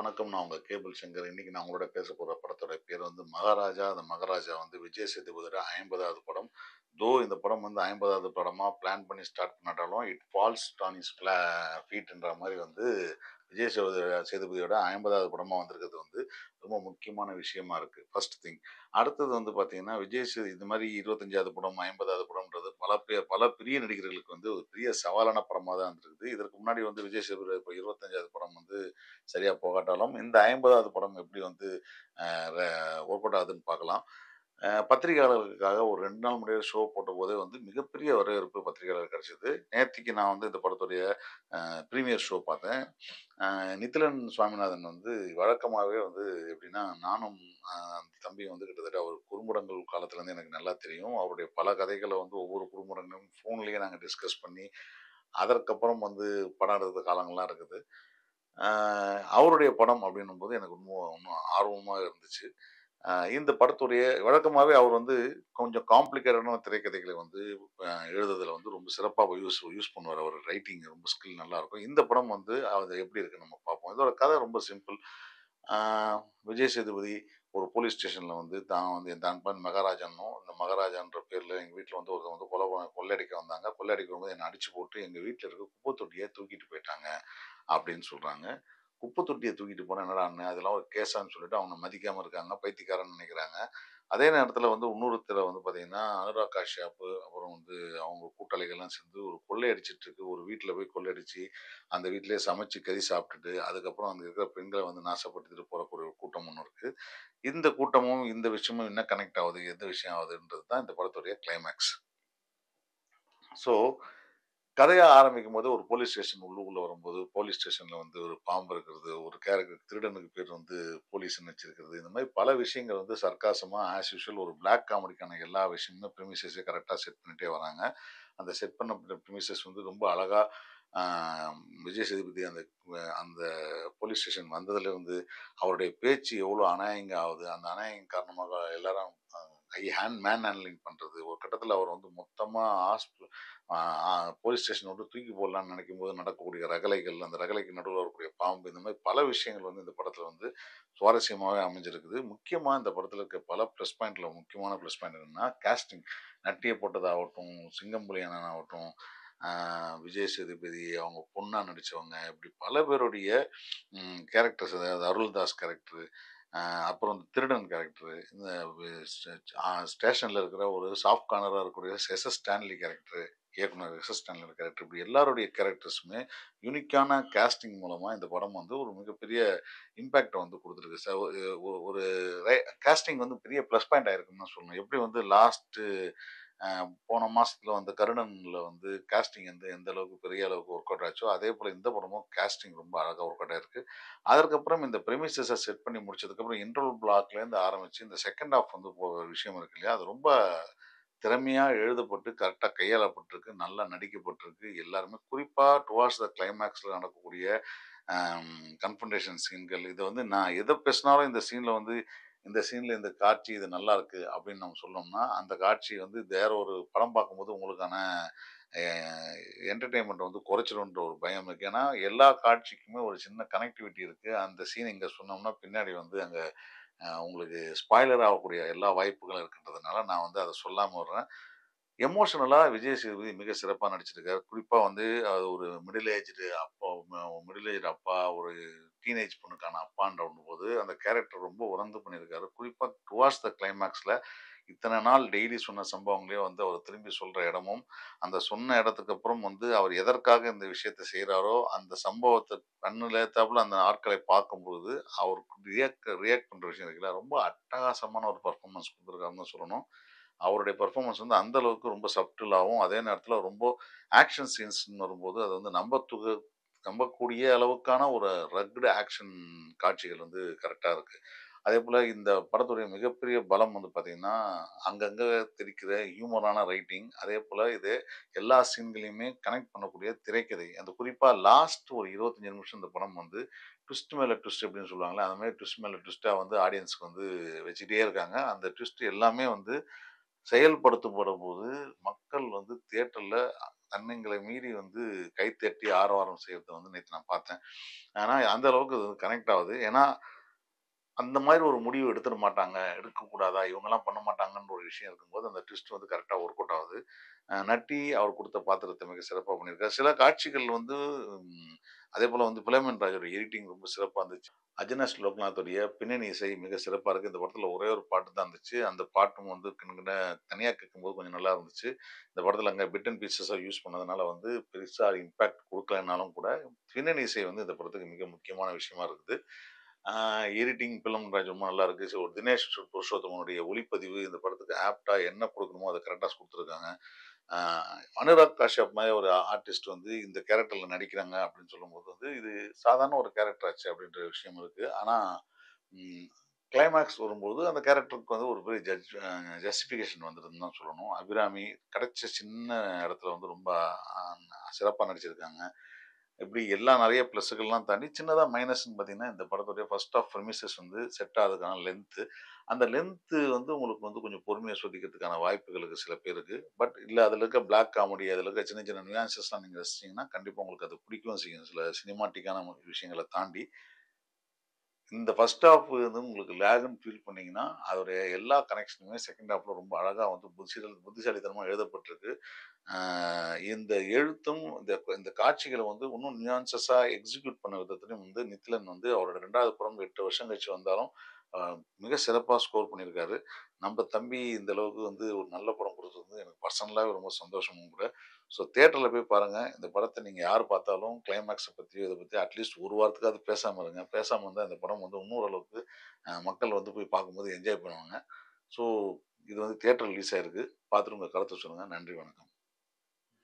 வணக்கம். நான் உங்க கேபிள் சங்கர். இன்னைக்கு நான் உங்களோட பேச போற படத்தோட பேர் வந்து மகாராஜா. அந்த மகாராஜா வந்து விஜய் சேதுபதியோட 50வது படம். தோ இந்த படம் வந்து 50வது படமா பிளான் பண்ணி ஸ்டார்ட் பண்ணாட்டாலும், இட் ஃபால்ஸ் ஆன் ஹிஸ் ஃபிளா ஃபீட்ன்ற மாரி வந்து விஜய் சேது சேதுபதியோட 50வது படமா வந்திருக்கிறது வந்து ரொம்ப முக்கியமான விஷயமா இருக்கு. First thing. அடுத்தது வந்து பார்த்தீங்கன்னா, விஜய் சே இது மாரி 25வது படம், 50வது படம்ன்றது பல பே பல பெரிய நடிகர்களுக்கு வந்து ஒரு பெரிய சவாலான படமா தான் இருந்திருக்குது. இதற்கு முன்னாடி வந்து விஜய் சேதுபதி இப்ப 25வது படம் வந்து சரியா போகாட்டாலும், இந்த 50வது படம் எப்படி வந்து அ ர ஒர்க் அவுட் ஆகுதுன்னு பார்க்கலாம். அ பத்திரிகையாளர்களுக்காக ஒரு 2 நாள் முன்னாடியே ஷோ போட்டபோதே வந்து மிகப்பெரிய வரவேற்பு பத்திரிகையாளருக்கு கிடைச்சது. நேத்திக்கு நான் வந்து இந்த படத்துடைய அ பிரீமியர் ஷோ பார்த்தேன். அ நித்திலன் சுவாமிநாதன் வந்து வழக்கமாவே வந்து எப்படின்னா, நானும் அ அந்த தம்பியும் வந்து கிட்டத்தட்ட ஒரு குறும்படங்கள் காலத்துலேருந்து எனக்கு நல்லா தெரியும். அவருடைய பல கதைகள வந்து ஒவ்வொரு குறும்படங்களும் ஃபோன்லேயே நாங்க டிஸ்கஸ் பண்ணி, அதற்கப்புறம் வந்து படம் எடுத்த காலங்கள்லாம் இருக்குது. அ அவருடைய படம் அப்படின்னும்போது எனக்கு இன்னும் இன்னும் ஆர்வமா இருந்துச்சு. அ இந்த படத்துடைய வழக்கமாவே அவர் வந்து கொஞ்சம் காம்ப்ளிகேட்டடான திரைக்கதைகள வந்து அ எழுதுறதுல வந்து ரொம்ப சிறப்பா யூஸ் யூஸ் பண்ணுவாரு. அவர் ரைட்டிங் ரொம்ப ஸ்கில் நல்லாருக்கும். இந்த படம் வந்து அது எப்படி இருக்குன்னு நம்ம பார்ப்போம். இதோட கதை ரொம்ப சிம்பிள். ஆ விஜய் சேதுபதி ஒரு போலீஸ் ஸ்டேஷன்ல வந்து தான் வந்து தான் பேர் மகாராஜான்னும், இந்த மகாராஜான்ற பேர்ல எங்க வீட்ல வந்து ஒருத்தவங்க வந்து கொலை ப கொள்ளையடிக்க வந்தாங்க. கொள்ளையடிக்க வரும்போது என்ன அடிச்சு போட்டு எங்க வீட்ல இருக்க குப்பை தொட்டிய தூக்கிட்டு போயிட்டாங்க அப்படின்னு சொல்றாங்க. குப்பை தொட்டிய தூக்கிட்டு போனா என்னடா அண்ணன் அதெல்லாம் ஒரு கேஸான்னு சொல்லிட்டு அவன மதிக்காம இருக்காங்க. பைத்தியக்காரன்னு நினைக்கிறாங்க. அதே நேரத்துல வந்து இன்னொருத்தர வந்து பார்த்தீங்கன்னா, அனுராக் காஷ்யப் அப்புறம் வந்து அவங்க கூட்டாளிகள்லாம் சேர்ந்து ஒரு கொள்ளை அடிச்சிட்டு இருக்கு. ஒரு வீட்ல போய் கொள்ளையடிச்சு, அந்த வீட்லயே சமைச்சு கறி சாப்பிட்டுட்டு, அதுக்கப்புறம் அங்க இருக்கிற பெண்கள வந்து நாசப்படுத்திட்டு போறக்கூடிய ஒரு கூட்டம் ஒண்ணு இருக்கு. இந்த கூட்டமும், இந்த விஷயமும் என்ன கனெக்ட் ஆவுது? எந்த விஷயம் ஆவுதுன்றது தான் இந்த படத்துடைய கிளைமாக்ஸ். ஸோ கதையா ஆரம்பிக்கும்போது ஒரு போலீஸ் ஸ்டேஷன் உள்ளுக்குள்ள வரும்போது, போலீஸ் ஸ்டேஷன்ல வந்து ஒரு பாம்பு இருக்கிறது, ஒரு கேரக்டர் திருடனுக்கு பேர் வந்து போலீஸ்ன்னு வச்சிருக்கிறது. இந்த மாரி பல விஷயங்கள் வந்து சர்க்காசமா ஆஸ் யூசுவல் ஒரு பிளாக் காமெடிக்கான எல்லா விஷயமுமே ப்ரிமிசஸே கரெக்ட்டா செட் பண்ணிட்டே வராங்க. அந்த செட் பண்ண ப்ரிமிசஸ் வந்து ரொம்ப அழகா ஆ விஜய் சேதுபதி அந்த அந்த போலீஸ் ஸ்டேஷன் வந்ததுலேருந்து, அவருடைய பேச்சு எவ்வளோ அநாயகங்க ஆவுது. அந்த அநாயகம் காரணமாக எல்லாரும் அ கை ஹேண்ட் மேன் ஹேண்ட்லிங் பண்றது. ஒரு கட்டத்தில அவர் வந்து மொத்தமா ஹாஸ்பி ஆ ஆ போலீஸ் ஸ்டேஷன விட்டு தூக்கி போடலான்னு நினைக்கும்போது நடக்கக்கூடிய ரகளைகள், அந்த ரகளைக்கு நடுவுல வரக்கூடிய பாம்பு, இந்த மாரி பல விஷயங்கள் வந்து இந்த படத்தில வந்து சுவாரஸ்யமாவே அமைஞ்சிருக்குது. முக்கியமா இந்த படத்தில இருக்க பல ப்ளஸ் பாயிண்ட்ல முக்கியமான ப்ளஸ் பாயிண்ட் என்னன்னா, காஸ்டிங். நட்டிய போட்டதாகட்டும், சிங்கம் புலி அண்ணன் ஆகட்டும், ஆ விஜய் சேதுபதி, அவங்க பொண்ணா நடிச்சவங்க, இப்படி பல பேருடைய ம் கேரக்டர்ஸ் அதாவது அருள்தாஸ் கேரக்டரு, அ அப்புறம் இந்த திருடன் கேரக்டரு, இந்த ஸ்டே ஆ ஸ்டேஷன்ல இருக்கிற ஒரு சாஃப்ட் கார்னரா இருக்கக்கூடிய எஸ்.எஸ். ஸ்டான்லி கேரக்டரு, இயக்குனர் எஸ்.எஸ். ஸ்டான்லியோட கேரக்டர், இப்படி எல்லாருடைய கேரக்டர்ஸுமே யூனிக்கான காஸ்டிங் மூலமா இந்த படம் வந்து ஒரு மிகப்பெரிய இம்பாக்ட்ட வந்து குடுத்துருக்கு. ச ஒ ஒரு ரை காஸ்டிங் வந்து பெரிய ப்ளஸ் பாயிண்ட் ஆயிருக்குன்னு தான் சொல்லணும். எப்படி வந்து லாஸ்ட்டு அ போன மாசத்துல வந்த கருடன்ல வந்து காஸ்டிங் வந்து எந்த அளவுக்கு பெரிய அளவுக்கு ஒர்க் அவுட் ஆச்சோ, அதேபோல இந்த படமும் காஸ்டிங் ரொம்ப அழகா ஒர்க் அவுட் ஆயிருக்கு. அதற்கப்புறம் இந்த ப்ரிமிசஸ செட் பண்ணி முடிச்சதுக்கப்புறம் இன்டர்வல் பிளாக்லேருந்து ஆரம்பிச்சு இந்த செகண்ட் ஹால்ஃப் வந்து போற விஷயம் இருக்கு இல்லையா? அது ரொம்ப திறமையா எழுதப்பட்டு, கரெக்ட்டா கையாளப்பட்டிருக்கு. நல்லா நடிக்கப்பட்டிருக்கு. எல்லாருமே குறிப்பா டுவார்ட்ஸ் த கிளைமாக்ஸ்ல நடக்கக்கூடிய அம் கன்ஃபronடேஷன் சீன்கள். இத வந்து நான் எத பேசினாலும் இந்த சீன்ல வந்து இந்த சீன்ல இந்த காட்சி இது நல்லாயிருக்கு அப்படின்னு நம்ம சொன்னோம்னா, அந்த காட்சி வந்து வேற ஒரு படம் பார்க்கும்போது உங்களுக்கான எ என்டர்டெயின்மெண்ட்ட வந்து குறைச்சிரும்ன்ற ஒரு பயம் இருக்கு. ஏன்னா, எல்லா காட்சிக்குமே ஒரு சின்ன கனெக்டிவிட்டி இருக்கு. அந்த சீன் இங்க சொன்னோம்னா, பின்னாடி வந்து அங்க அ உங்களுக்கு ஸ்பாய்லர் ஆகக்கூடிய எல்லா வாய்ப்புகளும் இருக்கின்றதுனால, நான் வந்து அத சொல்லாம விடுறேன். எமோஷனலா விஜய் சேதுபதி மிக சிறப்பா நடிச்சிருக்காரு. குறிப்பா வந்து அது ஒரு மிடில் ஏஜ்டு அப்பா மிடில் ஏஜ்டு அப்பா, ஒரு டீனேஜ் பொண்ணுக்கான அப்பான்றபோது, அந்த கேரக்டர் ரொம்ப உணர்ந்து பண்ணியிருக்காரு. குறிப்பா டுவார்ட்ஸ் த கிளைமாக்ஸ்ல இத்தன நாள் டெய்லி சொன்ன சம்பவங்களே வந்து அவர் திரும்பி சொல்ற இடமும், அந்த சொன்ன இடத்துக்கு அப்புறம் வந்து அவர் எதற்காக இந்த விஷயத்த செய்றாரோ, அந்த சம்பவத்த கண்ணுல எதுத்தாப்புல அந்த ஆட்களை பார்க்கும்போது, அவர் ரியாக்ட் ரியாக்ட் பண்ற விஷயம் இருக்குல்ல, ரொம்ப அட்டகாசமான ஒரு பெர்ஃபார்மன்ஸ் குடுத்துருக்காருன்னு தான் சொல்லணும். அவருடைய பெர்ஃபார்மன்ஸ் வந்து அந்த அளவுக்கு ரொம்ப சப்டிலாவும், அதே நேரத்தில ரொம்ப ஆக்ஷன் சீன்ஸ்ன்னு வரும்போது, அது வந்து நம்பத்துக நம்பக்கூடிய அளவுக்கான ஒரு ரக்டு ஆக்ஷன் காட்சிகள் வந்து கரெக்ட்டா இருக்கு. அதேபோல இந்த படத்துடைய மிகப்பெரிய பலம் வந்து பார்த்தீங்கன்னா, அங்கங்க தெரிக்கிற ஹியூமரான ரைட்டிங். அதேபோல இது எல்லா சீன்களையுமே கனெக்ட் பண்ணக்கூடிய திரைக்கதை. அந்த குறிப்பா லாஸ்ட் ஒரு 25 நிமிஷம் இந்த படம் வந்து ட்விஸ்ட் மேல ட்விஸ்ட் எப்படின்னு சொல்லுவாங்கல்ல, அந்த மாரி ட்விஸ்ட் மேல ட்விஸ்ட்டா வந்து ஆடியன்ஸ்க்கு வந்து வச்சுட்டே இருக்காங்க. அந்த ட்விஸ்ட் எல்லாமே வந்து செயல்படுத்தப்படும்போது, மக்கள் வந்து தியேட்டர்ல தன்னைங்களை மீறி வந்து கைத்தட்டி ஆரவாரம் செய்யறத வந்து நேத்து நான் பார்த்தேன். ஆனா, அந்த அளவுக்கு அது கனெக்ட் ஆவுது. ஏன்னா, அந்த மாரி ஒரு முடிவு எடுத்துற மாட்டாங்க. எடுக்கக்கூடாதா? இவங்கலாம் பண்ண மாட்டாங்கன்ற ஒரு விஷயம் இருக்கும்போது, அந்த ட்விஸ்ட் வந்து கரெக்ட்டா ஒர்க் அவுட் ஆவுது. அ நட்டி அவர் குடுத்த பாத்திரத்த மிக சிறப்பா பண்ணியிருக்காரு. சில காட்சிகள் வந்து ம் அதேபோல வந்து பிலோமின் ராஜோட எடிட்டிங் ரொம்ப சிறப்பா இருந்துச்சு. அஜினேஷ் லோக்நாத்துடைய பின்னணி இசை மிக சிறப்பா இருக்கு. இந்த படத்துல ஒரே ஒரு பாட்டு தான் இருந்துச்சு. அந்த பாட்டும் வந்து கிட்டத்தட்ட தனியா கேட்கும்போது கொஞ்சம் நல்லா இருந்துச்சு. இந்த படத்துல அங்க பிட் அண்ட் பீசஸா யூஸ் பண்ணதுனால வந்து பெருசா இம்பாக்ட் குடுக்கலனாலும் கூட, பின்னணி இசை வந்து இந்த படத்துக்கு மிக முக்கியமான விஷயமா இருக்குது. ஆ எடிட்டிங் பிலோமின் ராஜ் ரொம்ப நல்லா இருக்கு. ஸோ தினேஷ் புருஷோத்தமனுடைய ஒளிப்பதிவு இந்த படத்துக்கு ஆப்ட்டா என்ன குடுக்கணுமோ அத கரெக்ட்டா குடுத்துருக்காங்க. ஆ அனுராக் காஷ்யப் மாரி ஒரு ஆர்டிஸ்ட் வந்து இந்த கேரக்டர்ல நடிக்கிறாங்க அப்படின்னு சொல்லும்போது வந்து, இது சாதாரண ஒரு கேரக்டர் ஆச்சே அப்படின்ற விஷயம் இருக்கு. ஆனா, ம் கிளைமாக்ஸ் வரும்போது அந்த கேரக்டருக்கு வந்து ஒரு பெரிய ஜட்ஜ் அ ஜஸ்டிஃபிகேஷன் வந்துருதுன்னு தான் சொல்லணும். அபிராமி கிடைச்ச சின்ன இடத்துல வந்து ரொம்ப அ சிறப்பா நடிச்சிருக்காங்க. இப்படி எல்லா நெறைய பிளஸ்கள்லாம் தாண்டி சின்னதா மைனஸ்ன்னு பார்த்தீங்கன்னா, இந்த படத்துடைய ஃபர்ஸ்ட் ஹாஃப் ப்ரிமிசஸ் வந்து செட் ஆகுறதுக்கான லென்த். அந்த லென்த் வந்து உங்களுக்கு வந்து கொஞ்சம் பொறுமையா சொல்லிக்கிறதுக்கான வாய்ப்புகள் இருக்கு சில பேருக்கு. பட் இல்ல அதுல இருக்க பிளாக் காமெடி, அதுல இருக்க சின்ன சின்ன நியூயான்ஸஸ்லாம் நீங்க ரசிச்சீங்கன்னா, கண்டிப்பா உங்களுக்கு அது பிடிக்கவும் செய்யும். சில சினிமாட்டிக்கான விஷயங்கள தாண்டி. இந்த ஃபர்ஸ்ட் ஹாஃப் வந்து உங்களுக்கு லேக்ன்னு ஃபீல் பண்ணீங்கன்னா, அதோடைய எல்லா கனெக்ஷனுமே செகண்ட் ஹாஃப்ல ரொம்ப அழகா வந்து புத்திசாலி புத்திசாலித்தனமா எழுதப்பட்டிருக்கு. ஆ இந்த எழுத்தும், இந்த இந்த காட்சிகள வந்து இன்னும் நியூயான்ஸஸா எக்ஸிக்யூட் பண்ண விதத்திலும் வந்து நித்திலன் வந்து அவரோட 2வது படம் 8 வருஷம் கழிச்சு வந்தாலும், அ மிக சிறப்பா ஸ்கோர் பண்ணியிருக்காரு. நம்ப தம்பி இந்த அளவுக்கு வந்து ஒரு நல்ல படம் குடுத்தது வந்து எனக்கு பர்சனலாவே ரொம்ப சந்தோஷமும் கூட. ஸோ தியேட்டர்ல போய் பாருங்க. இந்த படத்த நீங்க யார் பார்த்தாலும் கிளைமாக்ஸ பத்தியோ, இத பத்தி அட்லீஸ்ட் ஒரு வாரத்துக்காவது பேசாம இருங்க. பேசாம இருந்தா இந்த படம் வந்து இன்னும் ஓரளவுக்கு அ மக்கள் வந்து போய் பார்க்கும்போது என்ஜாய் பண்ணுவாங்க. ஸோ இது வந்து தியேட்டர் ரிலீஸ் ஆயிருக்கு. பார்த்துட்டு உங்க கருத்த சொல்லுங்க. நன்றி, வணக்கம்.